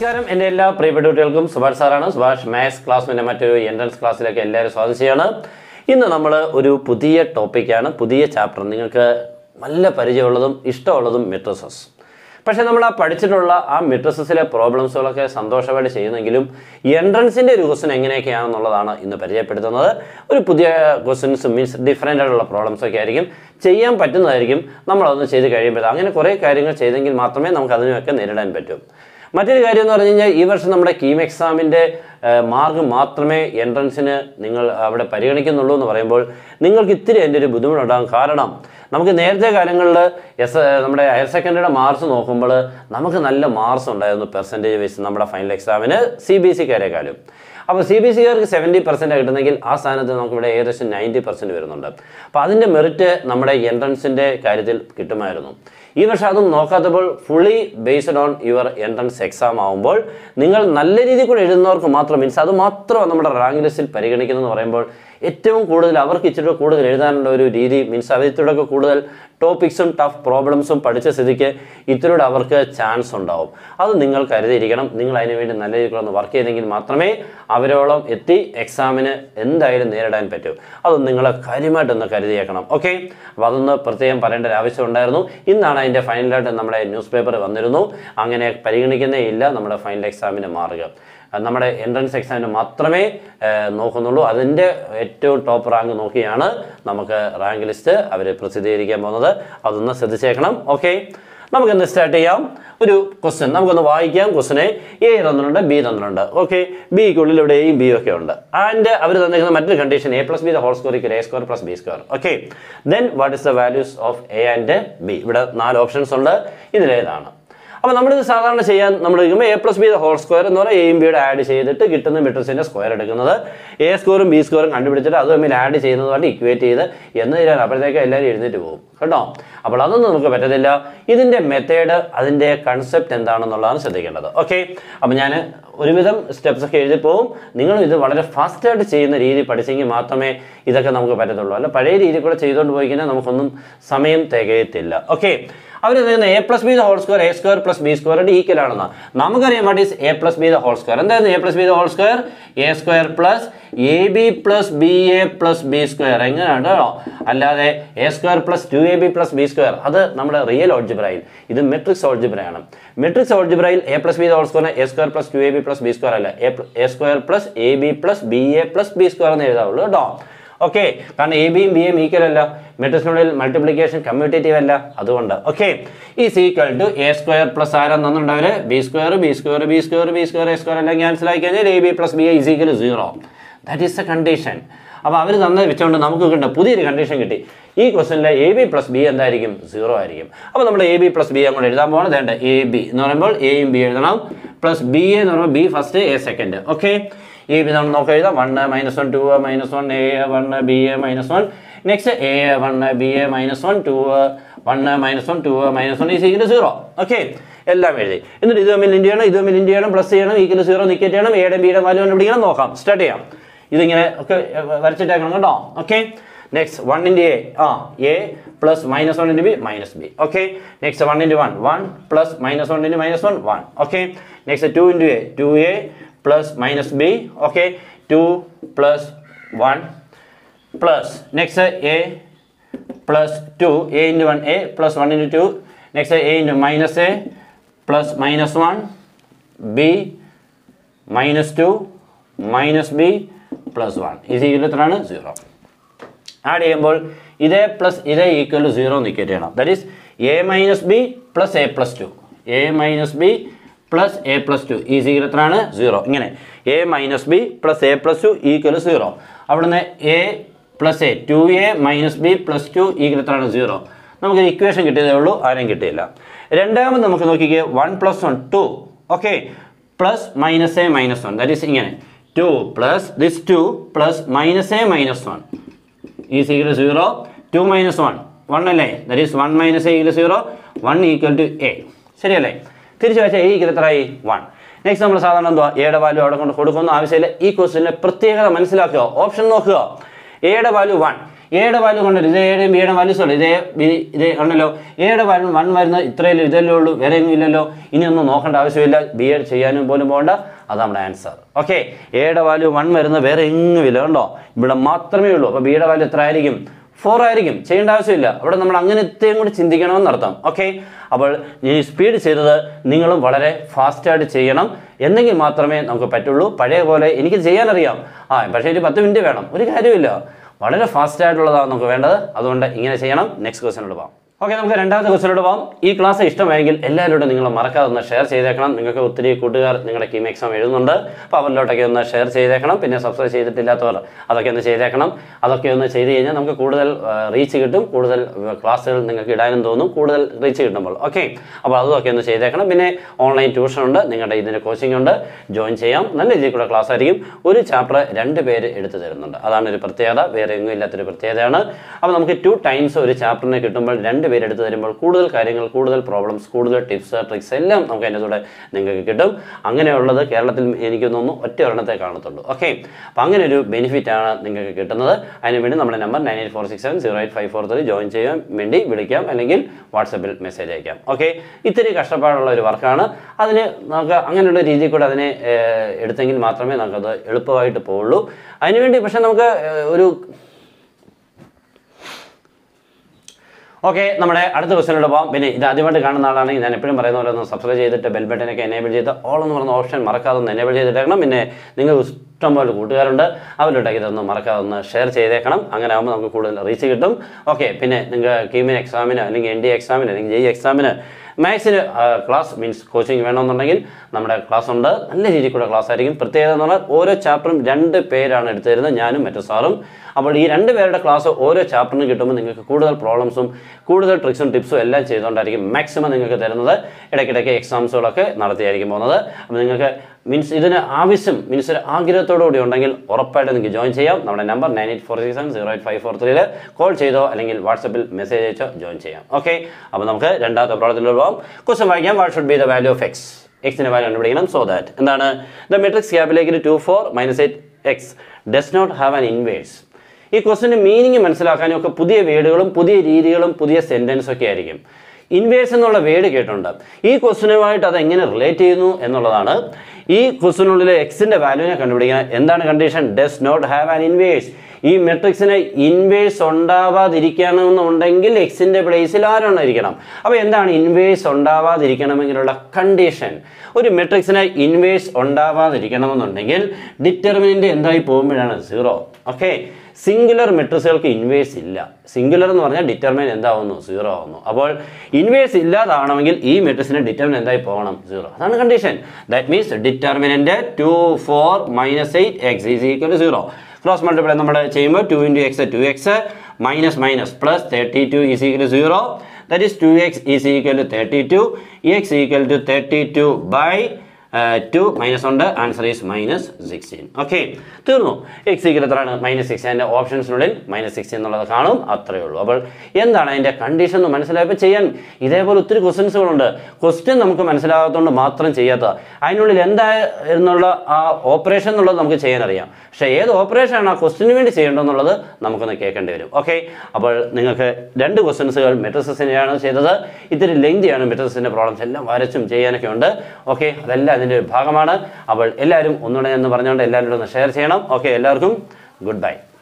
നമസ്കാരം എൻ്റെ എല്ലാ പ്രിയപ്പെട്ട കുട്ടികൾക്കും സുഭാഷ് സാറാണ് സുഭാഷ് മാത്സ് ക്ലാസ്സിൻ്റെ മറ്റൊരു എൻട്രൻസ് ക്ലാസ്സിലേക്ക് എല്ലാവരും സ്വാഗതം ചെയ്യാണ് ഇന്ന് നമ്മൾ ഒരു പുതിയ ടോപ്പിക്കാണ് പുതിയ ചാപ്റ്റർ നിങ്ങൾക്ക് നല്ല പരിചയമുള്ളതും ഇഷ്ടമുള്ളതും മെട്രസസ് പക്ഷേ നമ്മൾ ആ പഠിച്ചിട്ടുള്ള ആ മെട്രസസിലെ പ്രോബ്ലംസുകളൊക്കെ സന്തോഷമായിട്ട് ചെയ്യുന്നെങ്കിലും എൻട്രൻസിൻ്റെ ഒരു ക്വസ്റ്റൻ എങ്ങനെയൊക്കെയാണെന്നുള്ളതാണ് ഇന്ന് പരിചയപ്പെടുത്തുന്നത് ഒരു പുതിയ ക്വസ്റ്റ്യൻസ് മീൻസ് ഡിഫറെൻ്റ് ആയിട്ടുള്ള പ്രോബ്ലംസ് ഒക്കെ ആയിരിക്കും ചെയ്യാൻ പറ്റുന്നതായിരിക്കും നമ്മളതൊന്ന് ചെയ്ത് കഴിയുമ്പോൾ അങ്ങനെ കുറേ കാര്യങ്ങൾ ചെയ്തെങ്കിൽ മാത്രമേ നമുക്ക് അതിനെയൊക്കെ നേരിടാൻ പറ്റൂ മറ്റൊരു കാര്യം എന്ന് പറഞ്ഞു കഴിഞ്ഞാൽ ഈ വർഷം നമ്മുടെ കീം എക്സാമിൻ്റെ മാർക്ക് മാത്രമേ എൻട്രൻസിന് നിങ്ങൾ അവിടെ പരിഗണിക്കുന്നുള്ളൂ എന്ന് പറയുമ്പോൾ നിങ്ങൾക്ക് ഇത്തിരി എൻ്റെ ഒരു ബുദ്ധിമുട്ടുണ്ടാകും കാരണം നമുക്ക് നേരത്തെ കാലങ്ങളിൽ എസ് നമ്മുടെ ഹയർ സെക്കൻഡറിയുടെ മാർക്സ് നോക്കുമ്പോൾ നമുക്ക് നല്ല മാർക്സ് ഉണ്ടായിരുന്നു പെർസെൻറ്റേജ് വെച്ച് നമ്മുടെ ഫൈനൽ എക്സാമിന് സി ബി സിക്കാരെക്കാളും അപ്പോൾ സി ബി സിക്കാർക്ക് സെവൻറ്റി പെർസെൻറ്റ് കിട്ടുന്നെങ്കിൽ ആ സ്ഥാനത്ത് നമുക്കിവിടെ ഏകദേശം നയൻറ്റി പെർസെൻറ്റ് വരുന്നുണ്ട് അപ്പോൾ അതിൻ്റെ മെറിറ്റ് നമ്മുടെ എൻട്രൻസിൻ്റെ കാര്യത്തിൽ കിട്ടുമായിരുന്നു ഈ വർഷം അതും നോക്കാത്തപ്പോൾ fully based on your entrance exam ആകുമ്പോൾ നിങ്ങൾ നല്ല രീതിയിൽ കൂടെ എഴുതുന്നവർക്ക് മാത്രം മീൻസ് അത് മാത്രമാണ് നമ്മുടെ റാങ്ക് ലിസ്റ്റിൽ പരിഗണിക്കുന്നതെന്ന് പറയുമ്പോൾ ഏറ്റവും കൂടുതൽ അവർക്ക് ഇച്ചിരി കൂടുതൽ എഴുതാനുള്ള ഒരു രീതി മീൻസ് അവരിലൂടെയൊക്കെ കൂടുതൽ ടോപ്പിക്സും ടഫ് പ്രോബ്ലംസും പഠിച്ച സ്ഥിതിക്ക് ഇതിലൂടെ അവർക്ക് ചാൻസ് ഉണ്ടാവും അത് നിങ്ങൾ കരുതിയിരിക്കണം നിങ്ങൾ അതിന് വേണ്ടി നല്ല രീതിയിൽ ഒന്ന് വർക്ക് ചെയ്തെങ്കിൽ മാത്രമേ അവരോളം എത്തി എക്സാമിന് എന്തായാലും നേരിടാൻ പറ്റൂ അത് നിങ്ങൾ കാര്യമായിട്ടൊന്ന് കരുതിയേക്കണം ഓക്കെ അപ്പോൾ അതൊന്ന് പ്രത്യേകം പറയേണ്ട ഒരു ആവശ്യം ഉണ്ടായിരുന്നു ഇന്നാണ് അതിൻ്റെ ഫൈനലായിട്ട് നമ്മുടെ ന്യൂസ് പേപ്പർ വന്നിരുന്നു അങ്ങനെ പരിഗണിക്കുന്നേ ഇല്ല നമ്മുടെ ഫൈനൽ എക്സാമിൻ്റെ മാർഗ് നമ്മുടെ എൻട്രൻസ് എക്സാമിന് മാത്രമേ ഏഹ്, നോക്കുന്നുള്ളൂ അതിൻ്റെ ഏറ്റവും ടോപ്പ് റാങ്ക് നോക്കിയാണ് നമുക്ക് റാങ്ക് ലിസ്റ്റ് അവർ പ്രസിദ്ധീകരിക്കാൻ പോകുന്നത് അതൊന്ന് ശ്രദ്ധിച്ചേക്കണം ഓക്കെ നമുക്കൊന്ന് സ്റ്റാർട്ട് ചെയ്യാം ഒരു ക്വസ്റ്റ്യൻ നമുക്കൊന്ന് വായിക്കാം ക്വസ്റ്റിനെ എ തന്നിട്ടുണ്ട് ബി തന്നിട്ടുണ്ട് ഓക്കെ ബിക്കുള്ളിൽ ഇവിടെ എയും ബിയും ഒക്കെ ഉണ്ട് ആൻഡ് അവർ തന്നിരിക്കുന്ന മറ്റൊരു condition A plus B the whole score A score plus B score okay then what is the values of A and B ഇവിടെ നാല് ഓപ്ഷൻസ് ഉണ്ട് ഇതിലേതാണ് അപ്പോൾ നമ്മളിത് സാധാരണ ചെയ്യാൻ നമ്മൾ എടുക്കുമ്പോൾ A plus B whole square എന്ന് പറഞ്ഞാൽ എയും ബിയുടെ ആഡ് ചെയ്തിട്ട് കിട്ടുന്ന മെട്രിക്സിൻ്റെ സ്ക്വയർ എടുക്കുന്നത് എ സ്കോറും ബി സ്കോറും കണ്ടുപിടിച്ചിട്ട് അത് തമ്മിൽ ആഡ് ചെയ്യുന്നതുമായിട്ട് ഇക്വേറ്റ് ചെയ്ത് എന്ന് തരാൻ അപ്പോഴത്തേക്ക് എല്ലാവരും എഴുന്നേറ്റ് പോകും കേട്ടോ അപ്പോൾ അതൊന്നും നമുക്ക് പറ്റത്തില്ല ഇതിൻ്റെ മെത്തേഡ് അതിൻ്റെ കൺസെപ്റ്റ് എന്താണെന്നുള്ളതാണ് ശ്രദ്ധിക്കേണ്ടത് ഓക്കെ അപ്പോൾ ഞാൻ ഒരുവിധം സ്റ്റെപ്സ് ഒക്കെ എഴുതി പോകും നിങ്ങൾ ഇത് വളരെ ഫാസ്റ്റായിട്ട് ചെയ്യുന്ന രീതി പഠിച്ചെങ്കിൽ മാത്രമേ ഇതൊക്കെ നമുക്ക് പറ്റത്തുള്ളൂ അല്ല പഴയ രീതി കൂടെ ചെയ്തുകൊണ്ട് പോയി കഴിഞ്ഞാൽ നമുക്കൊന്നും സമയം തികയത്തില്ല ഓക്കെ അവർ പറയുന്നത് A plus B the whole square A square plus B സ്ക്വയറിന്റെ ഈക്വൽ ആണെന്ന് നമുക്കറിയാം what is A plus B the whole square എന്തായിരുന്നു A plus B the whole square A square plus A B plus B A plus B square എങ്ങനെയാണ് കേട്ടോ അല്ലാതെ A square plus two A B plus B square അത് നമ്മുടെ real ഓൾജിബ്രയിൽ ഇത് matrix ഓൾജിബ്രയാണ് matrix ഓൾജിബ്രയിൽ A plus B the whole square A square plus two A B plus B square അല്ല A square plus A B plus B A plus B square എന്ന് എഴുതാവുള്ളൂ കേട്ടോ ഓക്കെ കാരണം എ ബിയും ബി എം ഈക്വൽ അല്ല മെട്രിക്സിനുള്ളിൽ multiplication commutative അല്ല അതുകൊണ്ട് okay ഈ is equal to A square plus ആരം തന്നിട്ടുണ്ടവര് B square B square B square B square A square എല്ലാം ക്യാൻസൽ ആയി കഴിഞ്ഞാൽ A B plus B is equal zero that is a condition അപ്പോൾ അവർ തന്നെ വെച്ചുകൊണ്ട് നമുക്ക് കിട്ടുന്ന പുതിയൊരു കണ്ടീഷൻ കിട്ടി ഈ ക്വസ്റ്റനിലെ എ ബി പ്ലസ് ബി എന്തായിരിക്കും സീറോ ആയിരിക്കും അപ്പോൾ നമ്മൾ എ ബി പ്ലസ് ബി അങ്ങോട്ട് എഴുതാൻ പോകണം വേണ്ട എ ബി എന്ന് പറയുമ്പോൾ എയും ബി എഴുതണം പ്ലസ് ബി എന്ന് പറയുമ്പോൾ B first A second okay ഈ വിധം നമുക്ക് എഴുതാം one minus one two minus one A one B A minus one next A one B A minus one two one minus one two minus one is equal zero okay എല്ലാം എഴുതി എന്നിട്ട് ഇത് തമ്മിൽ ഇൻഡ് ചെയ്യണം ഇത് തമ്മിൽ ഇൻഡ് ചെയ്യണം പ്ലസ് ചെയ്യണം ഈക്വൽ സീറോ നിക്കറ്റ് ചെയ്യണം എയുടെ ബിയുടെ വാല്യൂ കണ്ടുപിടിക്കണം നോക്കാം സ്റ്റാർട്ട് ചെയ്യാം ഇതിങ്ങനെ ഒക്കെ വരച്ചിട്ടേക്കണം കേട്ടോ okay next one into A ആ A plus minus one into B minus B okay next one into one one plus minus one into minus one one okay next two into A two A plus minus B okay two plus one plus next A plus two A into one A plus one into two next A into minus A plus minus one B minus two minus B plus one ഇത് ഇരുപത്തിനാണ് zero add ചെയ്യുമ്പോൾ ഇതേ plus ഇതേ equal to zero നിൽക്കറ്റ് ചെയ്യണം that is A minus B plus A plus two A minus B plus A plus two ഈ സീക്രത്തിനാണ് zero ഇങ്ങനെ A minus B plus A plus two equal zero അവിടുന്ന് A plus A two A minus B plus two ഈക്വലത്താണ് zero നമുക്ക് equation കിട്ടിയതേ ഉള്ളൂ ആരും കിട്ടിയില്ല രണ്ടാമത് നമുക്ക് നോക്കിക്കേ one plus one two okay plus minus A minus one that is ഇങ്ങനെ two plus this to plus minus A minus one is equal zero two minus one one അല്ലേ that is one minus A equal zero one equal to A ശരിയല്ലേ തിരിച്ചു വെച്ചാൽ A equal എത്രയായി one next നമ്മൾ സാധാരണ എന്തുവാ എയുടെ value അവിടെ കൊണ്ട് കൊടുക്കുന്ന ആവശ്യമില്ല ഈ ക്വസ്റ്റിൻ്റെ പ്രത്യേകത മനസ്സിലാക്കുക ഓപ്ഷൻ നോക്കുക എയുടെ വാല്യൂ വൺ എയുടെ വാല്യൂ കണ്ടല്ലോ ഇത് എയുടെയും ബിയുടെ വാല്യൂസ് ഉള്ളു ഇതേ ബി- ഇതേ കണ്ടല്ലോ എയുടെ വാല്യൂ വൺ വരുന്ന ഇത്രയല്ലേ ഇതല്ലേ ഉള്ളൂ വേറെ ഒന്നും ഇല്ലല്ലോ ഇനി ഒന്നും നോക്കേണ്ട ആവശ്യമില്ല ബി എഡ് ചെയ്യാനും പോലും പോകണ്ട അതാണ് നമ്മുടെ ആൻസർ ഓക്കെ എയുടെ വാല്യൂ വൺ വരുന്ന വേറെ എങ്ങുമില്ല കണ്ടോ ഇവിടെ മാത്രമേ ഉള്ളൂ അപ്പോൾ ബിയുടെ വാല്യൂ എത്ര ആയിരിക്കും ഫോർ ആയിരിക്കും ചെയ്യേണ്ട ആവശ്യമില്ല അവിടെ നമ്മൾ അങ്ങനത്തെയും കൂടി ചിന്തിക്കണമെന്നർത്ഥം ഓക്കെ അപ്പോൾ ഈ സ്പീഡ് ചെയ്തത് നിങ്ങളും വളരെ ഫാസ്റ്റായിട്ട് ചെയ്യണം എന്നെങ്കിൽ മാത്രമേ നമുക്ക് പറ്റുള്ളൂ പഴയ പോലെ എനിക്ക് ചെയ്യാനറിയാം ആ പക്ഷേ ഒരു പത്ത് മിനിറ്റ് വേണം ഒരു കാര്യമില്ല വളരെ ഫാസ്റ്റ് ആയിട്ടുള്ളതാണ് നമുക്ക് വേണ്ടത് അതുകൊണ്ട് ഇങ്ങനെ ചെയ്യണം നെക്സ്റ്റ് ക്വസ്റ്റിനോട് പോകാം ഓക്കെ നമുക്ക് രണ്ടാമത്തെ ക്വസ്റ്റിനോട് പോകാം ഈ ക്ലാസ് ഇഷ്ടമായെങ്കിൽ എല്ലാവരോടും നിങ്ങൾ മറക്കാതെ ഒന്ന് ഷെയർ ചെയ്തേക്കണം നിങ്ങൾക്ക് ഒത്തിരി കൂട്ടുകാർ നിങ്ങളുടെ കീം എക്സാം എഴുതുന്നുണ്ട് അപ്പോൾ അവരിലോട്ടൊക്കെ ഒന്ന് ഷെയർ ചെയ്തേക്കണം പിന്നെ സബ്സ്ക്രൈബ് ചെയ്തിട്ടില്ലാത്തവർ അതൊക്കെ ഒന്ന് ചെയ്തേക്കണം അതൊക്കെ ഒന്ന് ചെയ്ത് കഴിഞ്ഞാൽ നമുക്ക് കൂടുതൽ റീച്ച് കിട്ടും കൂടുതൽ ക്ലാസ്സുകൾ നിങ്ങൾക്ക് ഇടാനും തോന്നും കൂടുതൽ റീച്ച് കിട്ടുമ്പോൾ ഓക്കെ അപ്പോൾ അതൊക്കെ ഒന്ന് ചെയ്തേക്കണം പിന്നെ ഓൺലൈൻ ട്യൂഷൻ ഉണ്ട് നിങ്ങളുടെ ഇതിൻ്റെ കോച്ചിങ് ഉണ്ട് ജോയിൻ ചെയ്യാം നല്ല രീതിയിൽ കൂടെ ക്ലാസ് ആയിരിക്കും ഒരു ചാപ്റ്റർ രണ്ട് പേര് എടുത്തു തരുന്നുണ്ട് അതാണ് ഒരു പ്രത്യേകത വേറെ എങ്ങും ഇല്ലാത്തൊരു പ്രത്യേകതയാണ് അപ്പോൾ നമുക്ക് ടു ടൈംസ് ഒരു ചാപ്റ്ററിനെ കിട്ടുമ്പോൾ രണ്ട് പേര് എടുത്തു തരുമ്പോൾ കൂടുതൽ കാര്യങ്ങൾ കൂടുതൽ പ്രോബ്ലംസ് കൂടുതൽ ടിപ്സ് ട്രിക്സ് എല്ലാം നമുക്ക് അതിൻ്റെ കൂടെ നിങ്ങൾക്ക് കിട്ടും അങ്ങനെയുള്ളത് കേരളത്തിൽ എനിക്ക് തോന്നുന്നു ഒറ്റ ഒരെണ്ണത്തെ കാണത്തുള്ളൂ ഓക്കെ അപ്പോൾ അങ്ങനെ ഒരു ബെനിഫിറ്റ് ആണ് നിങ്ങൾക്ക് കിട്ടുന്നത് അതിന് വേണ്ടി നമ്മുടെ number nine eight four six seven zero eight five four three join ചെയ്യാൻ വേണ്ടി വിളിക്കാം അല്ലെങ്കിൽ വാട്സപ്പിൽ മെസ്സേജ് അയക്കാം ഓക്കെ ഇത്തിരി കഷ്ടപ്പാടുള്ള ഒരു വർക്കാണ് അതിന് നമുക്ക് അങ്ങനെയുള്ള രീതിയിൽ കൂടെ അതിനെ ഏഹ്, എടുത്തെങ്കിൽ മാത്രമേ നമുക്കത് എളുപ്പമായിട്ട് പോവുള്ളൂ അതിനുവേണ്ടി പക്ഷെ നമുക്ക് ഏഹ്, ഒരു ഓക്കെ നമ്മുടെ അടുത്ത ക്വസ്റ്റിനോട് പോകാം പിന്നെ ഇത് ആദ്യമായിട്ട് കാണുന്ന ആളാണെങ്കിൽ ഞാൻ എപ്പോഴും പറയുന്ന പോലെ ഒന്ന് സബ്സ്ക്രൈബ് ചെയ്തിട്ട് ബെൽ ബട്ടനൊക്കെ എനേബിൾ ചെയ്ത് ഓൾ എന്ന് പറയുന്ന ഓപ്ഷൻ മറക്കാതെ ഒന്ന് എനേബിൾ ചെയ്തിട്ടേക്കണം പിന്നെ നിങ്ങൾ ഇഷ്ടംപോലെ കൂട്ടുകാരുണ്ട് അവരിലോട്ടേക്ക് ഇതൊന്ന് മറക്കാതെ ഒന്ന് ഷെയർ ചെയ്തേക്കണം അങ്ങനെ ആകുമ്പോൾ നമുക്ക് കൂടുതൽ റീച്ച് കിട്ടും ഓക്കെ പിന്നെ നിങ്ങൾ കീമിന് എക്സാമിന് അല്ലെങ്കിൽ എൻ ഡി എക്സാമിന് അല്ലെങ്കിൽ ജെ എക്സാമിന് മാത്സിന് ക്ലാസ് മീൻസ് കോച്ചിങ് വേണമെന്നുണ്ടെങ്കിൽ നമ്മുടെ ക്ലാസ് ഉണ്ട് നല്ല രീതിയിൽ കൂടെ ക്ലാസ് ആയിരിക്കും പ്രത്യേകത എന്ന് പറഞ്ഞാൽ ഓരോ ചാപ്റ്ററും രണ്ട് പേരാണ് എടുത്തു തരുന്നത് ഞാനും മറ്റു സാറും അപ്പോൾ ഈ രണ്ട് പേരുടെ ക്ലാസ് ഓരോ ചാപ്റ്ററിന് കിട്ടുമ്പോൾ നിങ്ങൾക്ക് കൂടുതൽ പ്രോബ്ലംസും കൂടുതൽ ട്രിക്സും ടിപ്സും എല്ലാം ചെയ്തുകൊണ്ടായിരിക്കും മാക്സിമം നിങ്ങൾക്ക് തരുന്നത് ഇടയ്ക്കിടയ്ക്ക് എക്സാംസുകളൊക്കെ നടത്തിയായിരിക്കും പോകുന്നത് അപ്പോൾ നിങ്ങൾക്ക് മീൻസ് ഇതിന് ആവശ്യം മീൻസ് ഒരു ആഗ്രഹത്തോടു കൂടി ഉണ്ടെങ്കിൽ ഉറപ്പായിട്ട് നിങ്ങൾക്ക് ജോയിൻ ചെയ്യാം നമ്മുടെ number nine eight four six seven zero eight five four ത്രീയിൽ കോൾ ചെയ്തോ അല്ലെങ്കിൽ വാട്സപ്പിൽ മെസ്സേജ് അയച്ചോ ജോയിൻ ചെയ്യാം ഓക്കെ അപ്പോൾ നമുക്ക് രണ്ടാമത്തെ പ്രോബ്ലത്തിലോട്ട് പോകാം ക്വസ്റ്റൻ വായിക്കാം what should be the value of X എക്സിന്റെ വാല്യൂ കണ്ടുപിടിക്കണം സോ ദാറ്റ് എന്താണ് ദ മെട്രിക്സ് ക്യാബിലേക്ക് two four minus eight X does not have an inverse ഈ ക്വസ്റ്റിൻ്റെ മീനിങ് മനസ്സിലാക്കാനും ഒക്കെ പുതിയ വേർഡുകളും പുതിയ രീതികളും പുതിയ സെൻറ്റൻസ് ഒക്കെ ആയിരിക്കും ഇൻവേഴ്സ് എന്നുള്ള വേർഡ് കേട്ടുണ്ട് ഈ ക്വസ്റ്റിനുമായിട്ട് അത് എങ്ങനെ റിലേറ്റ് ചെയ്യുന്നു എന്നുള്ളതാണ് ഈ ക്വസ്റ്റിനുള്ളിൽ എക്സിന്റെ വാല്യൂവിനെ കണ്ടുപിടിക്കാൻ എന്താണ് condition does not have an inverse ഈ മെട്രിക്സിന് ഇൻവേഴ്സ് ഉണ്ടാവാതിരിക്കണമെന്നുണ്ടെങ്കിൽ എക്സിന്റെ പ്ലേസിൽ ആരാണ് ഇരിക്കണം അപ്പോൾ എന്താണ് ഇൻവേഴ്സ് ഉണ്ടാവാതിരിക്കണമെങ്കിലുള്ള കണ്ടീഷൻ ഒരു മെട്രിക്സിന് ഇൻവേഴ്സ് ഉണ്ടാവാതിരിക്കണമെന്നുണ്ടെങ്കിൽ ഡിറ്റർമിനന്റ് എന്തായി പോകുമ്പോഴാണ് സീറോ ഓക്കെ സിംഗുലർ മെട്രിക്സുകൾക്ക് ഇൻവേഴ്സ് ഇല്ല സിംഗുലർ എന്ന് പറഞ്ഞാൽ ഡിറ്റർമിൻ എന്താവുന്നു സീറോ ആവുന്നു അപ്പോൾ ഇൻവേഴ്സ് ഇല്ലാതാവണമെങ്കിൽ ഈ മെട്രിക്സിന് ഡിറ്റർമിൻ എന്തായി പോകണം സീറോ അതാണ് condition that means determinant two four minus eight X is equal zero cross multiply നമ്മൾ ചെയ്യുമ്പോൾ two into X two X minus minus plus thirty two is equal zero that is two X is equal to thirty two X equal to thirty two by two minus ഉണ്ട് answer is minus sixteen okay തീർന്നു X equal എത്രയാണ് minus six അതിൻ്റെ ഓപ്ഷൻസിനുള്ളിൽ minus six എന്നുള്ളത് കാണും അത്രയേ ഉള്ളൂ അപ്പോൾ എന്താണ് അതിൻ്റെ കണ്ടീഷൻ എന്ന് മനസ്സിലായപ്പോൾ ചെയ്യാൻ ഇതേപോലെ ഒത്തിരി ക്വസ്റ്റ്യൻസുകളുണ്ട് ക്വസ്റ്റ്യൻ നമുക്ക് മനസ്സിലാകാത്തതുകൊണ്ട് മാത്രം ചെയ്യാത്ത അതിനുള്ളിൽ എന്താ എന്നുള്ള ആ ഓപ്പറേഷൻ എന്നുള്ളത് നമുക്ക് ചെയ്യാൻ അറിയാം പക്ഷേ ഏത് ഓപ്പറേഷനാണ് ആ ക്വസ്റ്റിന് വേണ്ടി ചെയ്യേണ്ടതെന്നുള്ളത് നമുക്കൊന്ന് കേൾക്കേണ്ടി വരും ഓക്കെ അപ്പോൾ നിങ്ങൾക്ക് രണ്ട് ക്വസ്റ്റ്യൻസുകൾ മെട്രസസിനെയാണ് ചെയ്തത് ഇത്തിരി ലെങ്തിയാണ് മെട്രസസിൻ്റെ പ്രോബ്ലംസ് എല്ലാം വരച്ചും ചെയ്യാനൊക്കെ ഉണ്ട് ഓക്കെ അതെല്ലാം അതിൻ്റെ ഒരു ഭാഗമാണ് അപ്പോൾ എല്ലാവരും ഒന്നുകൂടെ എന്ന് പറഞ്ഞുകൊണ്ട് എല്ലാവരോടും ഒന്ന് ഷെയർ ചെയ്യണം ഓക്കെ എല്ലാവർക്കും ഗുഡ് ബൈ